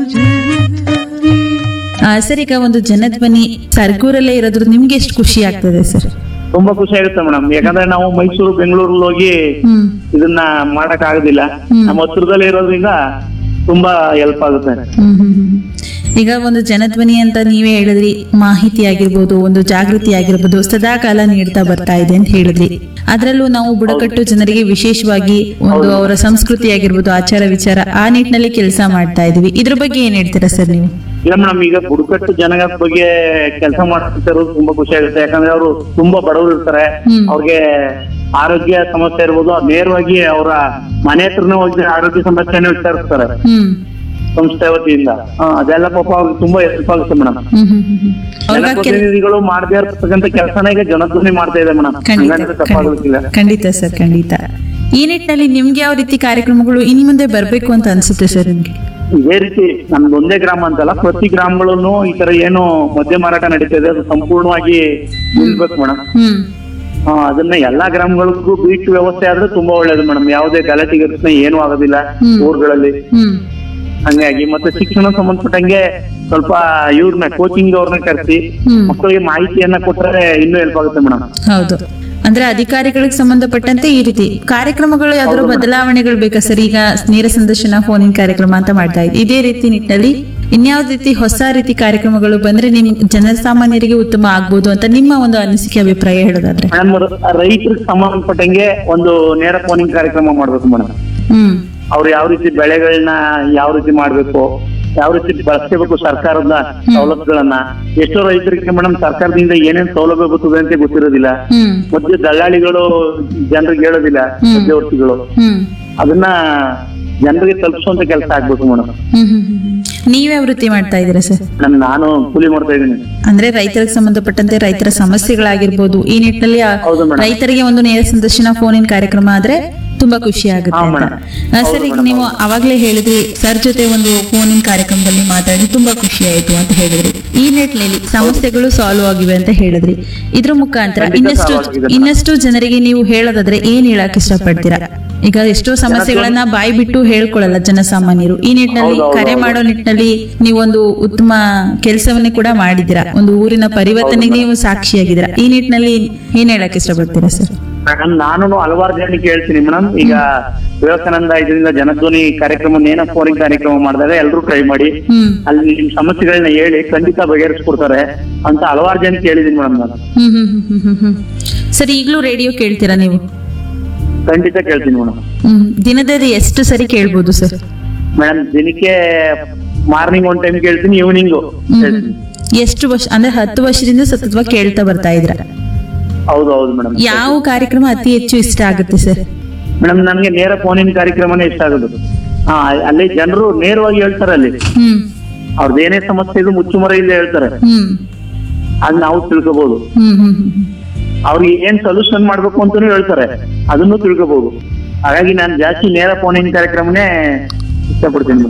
ಆ, ಸರ್ ಈಗ ಒಂದು ಜನಧ್ವನಿ ಸರ್ಗೂರಲ್ಲೇ ಇರೋದ್ರ ನಿಮ್ಗೆ ಎಷ್ಟು ಖುಷಿ ಆಗ್ತದೆ ಸರ್ ತುಂಬಾ ಖುಷಿ ಆಗುತ್ತೆ ಮೇಡಮ್ ಯಾಕಂದ್ರೆ ನಾವು ಮೈಸೂರು ಬೆಂಗಳೂರಲ್ಲಿ ಹೋಗಿ ಹ್ಮ್ ಇದನ್ನ ಮಾಡಕ್ ಆಗುದಿಲ್ಲ ಹ್ಮ್. ನಮ್ಮ ಹತ್ರದಲ್ಲೇ ಇರೋದ್ರಿಂದ ತುಂಬಾ ಹೆಲ್ಪ್ ಆಗುತ್ತೆ ಹ್ಮ್ ಹ್ಮ್ ಹ್ಮ್. ಈಗ ಒಂದು ಜನಧ್ವನಿ ಅಂತ ನೀವೇ ಹೇಳಿದ್ರಿ ಮಾಹಿತಿ ಆಗಿರ್ಬೋದು ಒಂದು ಜಾಗೃತಿ ಆಗಿರ್ಬೋದು ಸದಾ ಕಾಲ ನೀಡ್ತಾ ಬರ್ತಾ ಇದೆ ಅಂತ ಹೇಳಿದ್ರಿ ಅದ್ರಲ್ಲೂ ನಾವು ಬುಡಕಟ್ಟು ಜನರಿಗೆ ವಿಶೇಷವಾಗಿ ಒಂದು ಅವರ ಸಂಸ್ಕೃತಿ ಆಗಿರ್ಬೋದು ಆಚಾರ ವಿಚಾರ ಆ ನಿಟ್ಟಿನಲ್ಲಿ ಕೆಲಸ ಮಾಡ್ತಾ ಇದೀವಿ ಇದ್ರ ಬಗ್ಗೆ ಏನ್ ಹೇಳ್ತೀರಾ ಸರ್ ನೀವು ಇಲ್ಲ ಮೇಡಮ್ ಈಗ ಬುಡಕಟ್ಟು ಜನಗಳ ಬಗ್ಗೆ ಕೆಲಸ ಮಾಡ್ತಿರೋದು ತುಂಬಾ ಖುಷಿ ಆಗುತ್ತೆ ಯಾಕಂದ್ರೆ ಅವರು ತುಂಬಾ ಬಡವರು ಇರ್ತಾರೆ ಹ್ಮ್. ಅವ್ರಿಗೆ ಆರೋಗ್ಯ ಸಮಸ್ಯೆ ಇರ್ಬೋದು ಅದ್ ನೇರವಾಗಿ ಅವರ ಮನೆ ಹತ್ರನೇ ಹೋಗಿ ಆರೋಗ್ಯ ಸಮಸ್ಯೆನ ವಿಚಾರಿಸ್ತಾರೆ ಹ್ಮ್ ಸಂಸ್ಥೆ ವತಿಯಿಂದ ಆ, ಅದೆಲ್ಲ ಪಾಪ ಅವ್ರಿಗೆ ತುಂಬಾ ಹೆಲ್ಪ್ ಆಗುತ್ತೆ ಮೇಡಮ್ ಹ್ಮ್ ಹ್ಮ್ ಹ್ಮ್ ಹ್ಮ್. ಅವ್ರಿಗೆ ಕೆಲ್- ಜನಪ್ರತಿನಿಧಿಗಳು ಮಾಡದೇ ಇರ್ತಕ್ಕಂಥ ಕೆಲಸನ ಈಗ ಜನಧ್ವನಿ ಮಾಡ್ತಾ ಇದೆ ಮೇಡಮ್ ಖಂಡಿತ ಹಂಗಂದ್ರೆ ತಪ್ಪಾಗೋದಿಲ್ಲ ಖಂಡಿತ- ಖಂಡಿತ ಸರ್ ಖಂಡಿತ ಈ ನಿಟ್ಟಿನಲ್ಲಿ ನಿಮ್ಗೆ ಯಾವ ರೀತಿ ಕಾರ್ಯಕ್ರಮಗಳು ಇನ್ನು ಮುಂದೆ ಬರ್ಬೇಕು ಅಂತ ಅನ್ಸುತ್ತೆ ಸರ್ ನಿಮ್ಗೆ ಇದೇ ರೀತಿ ನಮ್ದು ಒಂದೇ ಗ್ರಾಮ ಅಂತಲ್ಲ ಪ್ರತಿ ಗ್ರಾಮಗಳನ್ನು ಈ ತರ ಏನು ಮದ್ಯ ಮಾರಾಟ ನಡೀತಾ ಇದೆ ಅದು ಸಂಪೂರ್ಣವಾಗಿ ನಿಲ್ಬೇಕು ಮೇಡಮ್ ಹ್ಮ್ ಅದನ್ನ ಎಲ್ಲಾ ಗ್ರಾಮಗಳಿಗೂ ಬೀಟ್ ವ್ಯವಸ್ಥೆ ಆದ್ರೆ ತುಂಬಾ ಒಳ್ಳೇದು ಮೇಡಮ್ ಯಾವುದೇ ಗಲಾಟೆ ಗಿಲಾಟೆ ಏನೂ ಆಗೋದಿಲ್ಲ ಹ್ಮ್. ಊರುಗಳಲ್ಲಿ ಹ್ಮ್ ಹಂಗಾಗಿ ಮತ್ತೆ ಶಿಕ್ಷಣ ಸಂಬಂಧಪಟ್ಟಂಗೆ ಸ್ವಲ್ಪ ಇವ್ರನ್ನ ಕೋಚಿಂಗ್ ಅವ್ರನ್ನ ಕರೆಸಿ ಹ್ಮ್. ಮಕ್ಕಳಿಗೆ ಮಾಹಿತಿಯನ್ನ ಕೊಟ್ಟರೆ ಇನ್ನೂ ಹೆಲ್ಪ್ ಆಗುತ್ತೆ ಮೇಡಮ್ ಹೌದು ಅಂದ್ರೆ ಅಧಿಕಾರಿಗಳಿಗೆ ಸಂಬಂಧಪಟ್ಟಂತೆ ಈ ರೀತಿ ಕಾರ್ಯಕ್ರಮಗಳು ಯಾವ್ದಾದ್ರು ಬದಲಾವಣೆಗಳು ಬೇಕಾ ಸರ್ ಈಗ ನೇರ ಸಂದರ್ಶನ ಫೋನಿನ ಕಾರ್ಯಕ್ರಮ ಅಂತ ಮಾಡ್ತಾ ಇದ್ದೀವಿ ಇದೇ ರೀತಿ ನಿಟ್ಟಿನಲ್ಲಿ ಇನ್ಯಾವ ರೀತಿ ಹೊಸ ರೀತಿ ಕಾರ್ಯಕ್ರಮಗಳು ಬಂದ್ರೆ ನಿಮ್ ಜನಸಾಮಾನ್ಯರಿಗೆ ಉತ್ತಮ ಆಗ್ಬೋದು ಅಂತ ನಿಮ್ಮ ಒಂದು ಅನಿಸಿಕೆ ಅಭಿಪ್ರಾಯ ಹೇಳೋದಾದ್ರೆ ಮೇಡಮ್ ರೈತರಿಗೆ ಸಂಬಂಧಪಟ್ಟಂಗೆ ಒಂದು ನೇರ ಫೋನಿಂಗ್ ಕಾರ್ಯಕ್ರಮ ಮಾಡ್ಬೇಕು ಮೇಡಮ್ ಹ್ಮ್ ಅವ್ರು ಯಾವ ರೀತಿ ಬೆಳೆಗಳನ್ನ ಯಾವ ರೀತಿ ಮಾಡ್ಬೇಕು ಯಾವ ರೀತಿ ಬಳಸ್ಕೋಬೇಕು ಸರ್ಕಾರದ ಸವಲತ್ತುಗಳನ್ನ ಎಷ್ಟೋ ರೈತರಿಗೆ ಮೇಡಮ್ ಸರ್ಕಾರದಿಂದ ಏನೇನ್ ಸೌಲಭ್ಯ ಬರ್ತದೆ ಅಂತ ಗೊತ್ತಿರೋದಿಲ್ಲ ಹ್ಮ್ ಮಧ್ಯ ದಳ್ಳಾಳಿಗಳು ಜನರಿಗೆ ಹೇಳೋದಿಲ್ಲ ಹ್ಮ್. ಮಧ್ಯವರ್ತಿಗಳು ಹ್ಮ್ ಅದನ್ನ ಜನರಿಗೆ ತಲುಪಿಸುವಂತ ಕೆಲಸ ಆಗ್ಬೇಕು ಮೇಡಮ್ ಹ್ಮ್ ಹ್ಮ್ ಹ್ಮ್ ಹ್ಮ್. ನೀವೇ ವೃತ್ತಿ ಮಾಡ್ತಾ ಇದ್ದೀರಾ ಸರ್ ನನ್ ನಾನು ಕೂಲಿ ಮಾಡ್ತಾ ಇದ್ದೀನಿ ಅಂದ್ರೆ ರೈತರಿಗೆ ಸಂಬಂಧಪಟ್ಟಂತೆ ರೈತರ ಸಮಸ್ಯೆಗಳಾಗಿರ್ಬೋದು ಈ ನಿಟ್ಟಿನಲ್ಲಿ ಆ ಹೌದು ಮೇಡಮ್. ರೈತರಿಗೆ ಒಂದು ನೇರ ಸಂದರ್ಶನ ಫೋನಿನ ಕಾರ್ಯಕ್ರಮ ಆದ್ರೆ ತುಂಬಾ ಖುಷಿ ಆಗುತ್ತೆ ಹಾ, ಅಂತ. ಮೇಡಮ್. ಆ, ಸರ್ ಈಗ ಹೌದು ನೀವು ಅವಾಗ್ಲೇ ಹೇಳಿದ್ರಿ ಸರ್ ಜೊತೆ ಒಂದು ಫೋನಿನ ಕಾರ್ಯಕ್ರಮದಲ್ಲಿ ಮಾತಾಡಿ ತುಂಬಾ ಖುಷಿ ಆಯ್ತು ಅಂತ ಹೇಳಿದ್ರಿ ಈ ನಿಟ್ಟಿನಲ್ಲಿ ಸಮಸ್ಯೆಗಳು ಸಾಲ್ವ್ ಆಗಿವೆ ಅಂತ ಹೇಳಿದ್ರಿ ಇದ್ರ ಮುಖಾಂತರ ಖಂಡಿತ ಇನ್ನಷ್ಟು solve ಆಗಿದೆ. ಇನ್ನಷ್ಟು ಜನರಿಗೆ ನೀವು ಹೇಳೋದಾದ್ರೆ ಏನ್ ಹೇಳಕ್ ಇಷ್ಟಪಡ್ತೀರಾ ಈಗ ಎಷ್ಟೋ ಸಮಸ್ಯೆಗಳನ್ನ ಬಾಯಿ ಬಿಟ್ಟು ಹೇಳ್ಕೊಳ್ಳಲ್ಲ ಜನಸಾಮಾನ್ಯರು ಈ ನಿಟ್ಟಿನಲ್ಲಿ ಹೌದು, ಹೌದು, ಕರೆ ಹೌದು. ಮಾಡೋ ನಿಟ್ಟಿನಲ್ಲಿ ನೀವೊಂದು ಉತ್ತಮ ಕೆಲಸವನ್ನೇ ಕೂಡ ಮಾಡಿದ್ದೀರಾ ಒಂದು ಊರಿನ ಪರಿವರ್ತನೆಗೆ ನೀವು ಸಾಕ್ಷಿಯಾಗಿದ್ದೀರಾ ಈ ನಿಟ್ಟಿನಲ್ಲಿ ಏನ್ ಹೇಳಕ್ ಇಷ್ಟಪಡ್ತೀರಾ ಸರ್ ಮೇಡಮ್ ನಾನು ಹಲವಾರು ಜನಕ್ಕೆ ಹೇಳ್ತೀನಿ ಮೇಡಮ್ ಈಗ ವಿವೇಕಾನಂದ ಇದರಿಂದ ಜನಧ್ವನಿ ಕಾರ್ಯಕ್ರಮ ನೇನ ಫೋನಿಂಗ್ ಕಾರ್ಯಕ್ರಮ ಮಾಡಿದಾಗ ಎಲ್ಲರೂ ಟ್ರೈ ಮಾಡಿ ಹ್ಮ್ ಅಲ್ಲಿ ನಿಮ್ ಸಮಸ್ಯೆಗಳನ್ನ ಹೇಳಿ ಖಂಡಿತ ಬಗೆಹರಿಸ್ಕೊಡ್ತಾರೆ ಅಂತ ಹಲವಾರು ಜನಕ್ಕೆ ಹೇಳಿದೀನಿ ಮೇಡಮ್ ನಾನು ಹ್ಮ್ ಹ್ಮ್ ಹ್ಮ್ ಹ್ಮ್ ಹ್ಮ್ ಹ್ಮ್ ಸರ್ ಈಗಲೂ ರೇಡಿಯೋ ಕೇಳ್ತೀರಾ ನೀವು ಖಂಡಿತ ಕೇಳ್ತೀನಿ ಮೇಡಮ್ ಹ್ಮ್ ದಿನದಲ್ಲಿ ಎಷ್ಟು ಸರಿ ಕೇಳ್ಬೋದು ಸರ್ ಮೇಡಮ್ ದಿನಕ್ಕೆ ಮಾರ್ನಿಂಗ್ ಒಂದ್ ಟೈಮ್ ಕೇಳ್ತೀನಿ ಈವ್ನಿಂಗ್ ಹ್ಮ್ ಎಷ್ಟು ವರ್ಷ ಅಂದ್ರೆ ಹತ್ತು ವರ್ಷದಿಂದ ಸತತವಾಗಿ ಕೇಳ್ತಾ ಬರ್ತಾ ಇದ್ರ ಹೌದು ಹೌದು ಮೇಡಮ್ ಯಾವ ಕಾರ್ಯಕ್ರಮ ಅತಿ ಹೆಚ್ಚು ಇಷ್ಟ ಆಗುತ್ತೆ ಸರ್ ಮೇಡಮ್ ನನ್ಗೆ ನೇರ ಫೋನಿನ ಕಾರ್ಯಕ್ರಮನೇ ಇಷ್ಟ ಆಗೋದು ಹಾ ಅಲ್ಲಿ ಜನರು ನೇರವಾಗಿ ಹೇಳ್ತಾರೆ ಅಲ್ಲಿ ಹ್ಮ್ ಅವ್ರದ್ದು ಏನೇ ಸಮಸ್ಯೆ ಇದು ಮುಚ್ಚುಮರೆಯಿಂದ ಹೇಳ್ತಾರೆ ಹ್ಮ್ ಅದ್ ನಾವು ತಿಳ್ಕೊಬಹುದು ಹ್ಮ್ ಹ್ಮ್ ಹ್ಮ್ ಹ್ಮ್ ಅವ್ರಿಗೆ ಏನ್ ಸೊಲ್ಯೂಷನ್ ಮಾಡ್ಬೇಕು ಅಂತಾನು ಹೇಳ್ತಾರೆ ಅದನ್ನು ತಿಳ್ಕೊಬಹುದು ಹಾಗಾಗಿ ನಾನು ಜಾಸ್ತಿ ನೇರ ಫೋನಿನ ಕಾರ್ಯಕ್ರಮನೇ ಇಷ್ಟಪಡ್ತೀನಿ